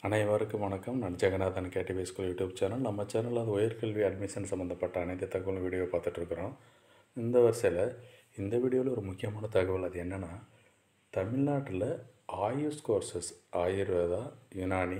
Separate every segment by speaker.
Speaker 1: அனைவருக்கும் வணக்கம் நான் Jagannathan KTV school YouTube channel நம்ம சேனலில் அந்த உயர்கல்வி அட்மிஷன் சம்மந்தப்பட்ட அனைத்து தகவலும் வீடியோ பார்த்துட்ருக்குறோம் இந்த வரிசையில் இந்த வீடியோவில் ஒரு முக்கியமான தகவல் அது என்னென்னா தமிழ்நாட்டில் ஆயுஷ் கோர்சஸ் ஆயுர்வேதா யுனானி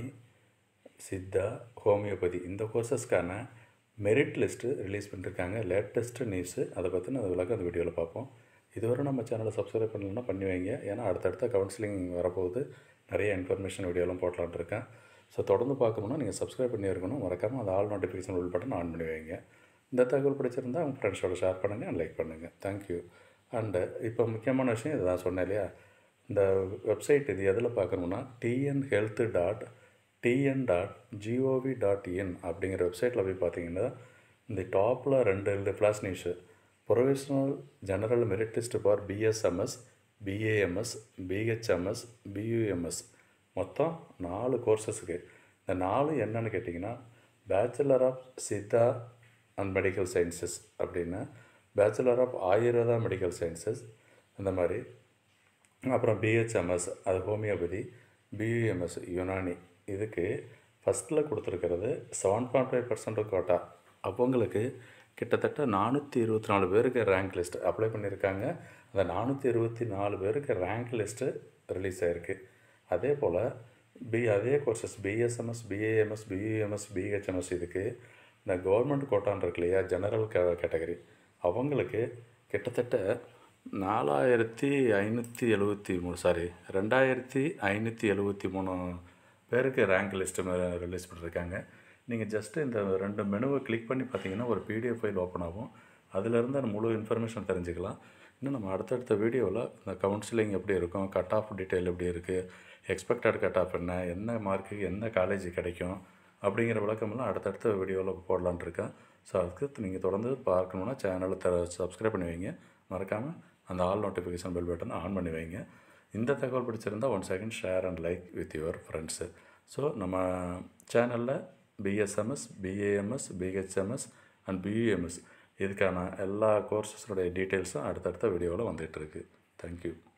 Speaker 1: சித்தா ஹோமியோபதி இந்த கோர்சஸ்க்கான மெரிட் லிஸ்ட்டு ரிலீஸ் பண்ணியிருக்காங்க லேட்டஸ்ட்டு நியூஸு அதை பற்றின அது விளக்கம் அந்த வீடியோவில் பார்ப்போம் இதுவரை நம்ம சேனலை சப்ஸ்கிரைப் பண்ணலன்னா பண்ணி வைங்க ஏன்னா அடுத்தடுத்த கவுன்சிலிங் வரப்போகுது நிறைய இன்ஃபர்மேஷன் வீடியோலாம் போடலான்ட்டு இருக்கேன் ஸோ தொடர்ந்து பார்க்கணுன்னா நீங்கள் சப்ஸ்கிரைப் பண்ணி இருக்கணும் மறக்காமல் அந்த ஆல் நோட்டிஃபிகேஷன் உள் பட்டன் ஆன் பண்ணி வைங்க இந்த தகவல் பிடிச்சிருந்தா உங்கள் ஃப்ரெண்ட்ஸோட ஷேர் பண்ணுங்கள் லைக் பண்ணுங்கள் தேங்க்யூ அண்டு இப்போ முக்கியமான விஷயம் இதுதான் சொன்னேன் இல்லையா இந்த வெப்சைட் இது எதில் பார்க்கணுன்னா TN health dot TN dot GOV dot in அப்படிங்கிற வெப்சைட்டில் போய் பார்த்தீங்கன்னா இந்த டாப்பில் ரெண்டு ரெண்டு flash news professional general merit list for BSMS BAMS BHMS BUMS மொத்தம் நாலு கோர்சஸுக்கு இந்த நாலு என்னன்னு கேட்டிங்கன்னா bachelor of Siddha and medical sciences அப்படின்னு bachelor of Ayurveda medical sciences இந்த மாதிரி அப்புறம் பிஹெச்எம்எஸ் அது ஹோமியோபதி பியூஎம்எஸ் யுனானி இதுக்கு ஃபஸ்ட்டில் கொடுத்துருக்கிறது seven point five percent quota அவங்களுக்கு கிட்டத்தட்ட நானூற்றி இருபத்தி நாலு பேருக்கு ரேங்க் லிஸ்ட் அப்ளை பண்ணியிருக்காங்க அந்த நானூற்றி இருபத்தி நாலு பேருக்கு ரேங்க் லிஸ்ட்டு ரிலீஸ் ஆகிருக்கு அதே போல் பி அதே courses BSMS BAMS BUMS BHMS இதுக்கு இந்த கவர்மெண்ட் கோட்டான் இருக்கு இல்லையா ஜெனரல் கே கேட்டகரி அவங்களுக்கு கிட்டத்தட்ட நாலாயிரத்தி ஐநூற்றி எழுபத்தி மூணு சாரி ரெண்டாயிரத்தி ஐநூற்றி எழுபத்தி மூணு பேருக்கு ரேங்க் லிஸ்ட்டு ரிலீஸ் பண்ணியிருக்காங்க நீங்கள் ஜஸ்ட்டு இந்த ரெண்டு மெனுவை கிளிக் பண்ணி பார்த்தீங்கன்னா ஒரு பிடிஎஃப் ஃபைல் ஓப்பன் ஆகும் அதிலிருந்து அந்த முழு இன்ஃபர்மேஷன் தெரிஞ்சுக்கலாம் இன்னும் நம்ம அடுத்தடுத்த வீடியோவில் இந்த கவுன்சிலிங் எப்படி இருக்கும் கட் ஆஃப் டீட்டெயில் எப்படி இருக்குது எக்ஸ்பெக்டட் கட் ஆஃப் என்ன என்ன மார்க்குக்கு என்ன காலேஜ் கிடைக்கும் அப்படிங்கிற விளக்கமெல்லாம் அடுத்தடுத்த வீடியோவில் போடலான்ட்டு இருக்கேன் ஸோ அதுக்கு நீங்கள் தொடர்ந்து பார்க்கணுன்னா சேனலை த சப்ஸ்கிரைப் பண்ணி வைங்க மறக்காமல் அந்த ஆல் நோட்டிஃபிகேஷன் பெல் பட்டனை ஆன் பண்ணி வைங்க இந்த தகவல் பிடிச்சிருந்தால் one second share and like with your friends so நம்ம சேனலில் BSMS BAMS BHMS and BUMS இதுக்கான எல்லா கோர்சஸோடைய டீட்டெயில்ஸும் அடுத்தடுத்த வீடியோவில் வந்துகிட்ருக்கு தேங்க்யூ